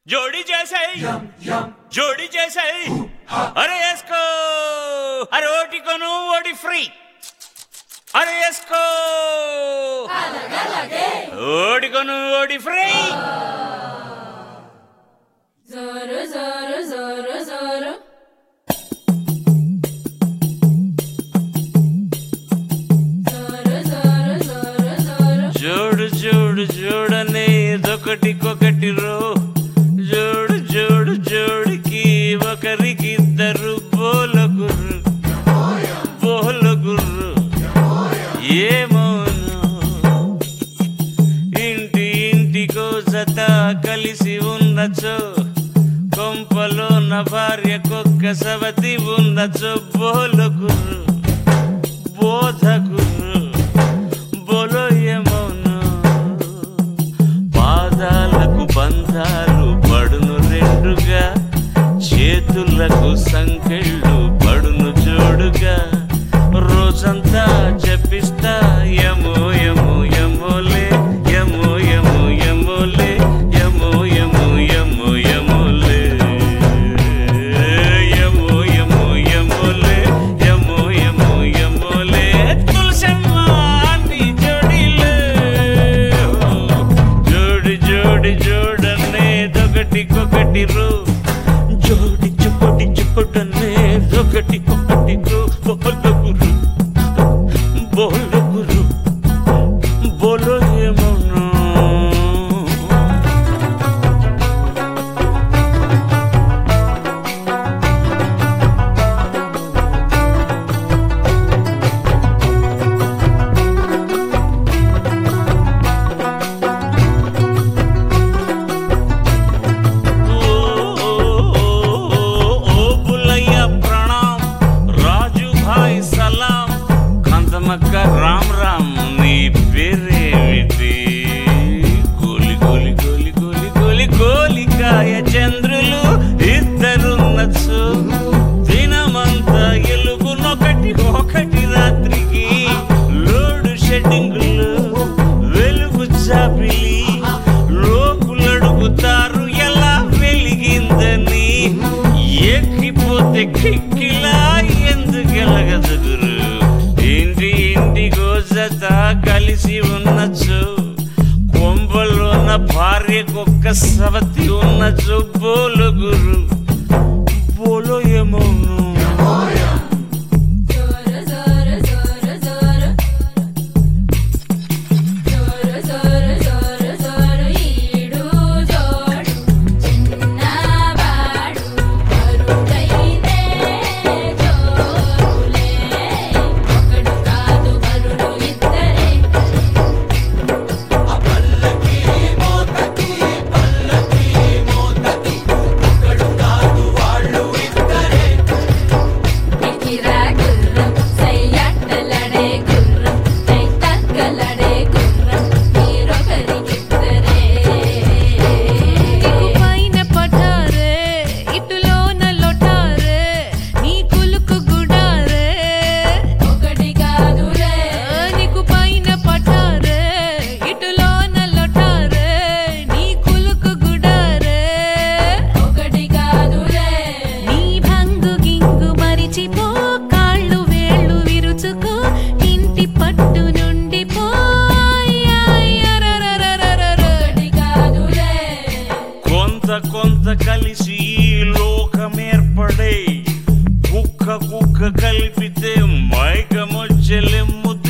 జోడి చేసాయి జోడి చేసాయి అరే వేసుకో అరే ఓటి కొను ఓటి ఫ్రీ అరే వేసుకో ఓడి కొను ఓటి ఫ్రీ జోరు జోరు జోరు జోరు జోరు జోరు జోరు జోరు జోడు జోడు జోడనే ఒకటికొకటి రో జోడు జోడు జోడికి ఒకరికి ఇద్దరు బోలగుర్రు బోలగుర్రు ఏమోను ఇంటి ఇంటికో జత కలిసి ఉన్నచో కొంపలో నా భార్యకొక్క సవతి ఉన్నచో బోలగుర్రు బోధగుర్రు బోలో ఏమోను పాదాలకు బంధాలు పడును రెండుగా చేతులకు సంకెళ్ళు పడును జోడుగా రోజంతా చెప్పిస్తా యమో యమో యమోలే యమో యమో యమోలే యమో యమో యమో యమోలే యమో యమో యమోలే యమో యమో యమోలే తులసమ్మ ఆంటీ జోడిలే జోడి జోడి జోడనే దొకటికొకటి రో జోడి జోడి జోడనే దొకటికొకటి రో బోలగురు బోలగురు బోలో ఏమోను ओ बुलैया प्रणाम రాజు భాయ్ సలాం కందమక్క రామ్ రామ్ నీ పేరేమిటి గోలి గోలి గోలి గోలి గోలి గోలికాయ చంద్రులు ఇద్దరున్నచ్చు దినమంతా ఎలుగునొకటి ఒకటి రాత్రికి లోడు షెడ్డింగులు వెలుగు చాపిలి లోకులడుగుతారు ఎలా వెలిగిందని ఎక్కిపోతే కిక్కిలా ఎందుకు ఎలగదు గురు ఇంటి ఇంటి గోజత కలిసి ఉన్నచ్చు కొంబలోన భార్యకొక్క సవతి ఉన్నచ్చు బోలు గురు బోలో ఏమోను జోరు జోరు జోరు జోరు జోరు జోరు జోరు జోరు ఈడు జోడు చిన్నవాడు వరుడైతే జోరులే ఒకడు కాదు వరుడు ఇద్దరే ఎకిరా గుర్రం సయ్యట్టలడే గుర్రం సై తగ్గలడే గుర్రం మీరొకరికిద్దరే పైన పఠారే ఇటులోన లొటారే నీ కులుకు గుడారే ఒకటి కాదులే నీకు పైన పఠారే ఇటులోన లొటారే నీ కులుకు గుడారే ఒకటి కాదులే నీ భంగు గింగు మరిచిపో కాళ్ళు వేళ్ళు విరుచుకో ఇంటి పట్టు నుండి ఒకటి కాదులే కొంత కొంత కలిసి ఈ లోకమేర్పడే కుక్క కుక్క కలిపితే మైకమొచ్చెలెమ్ము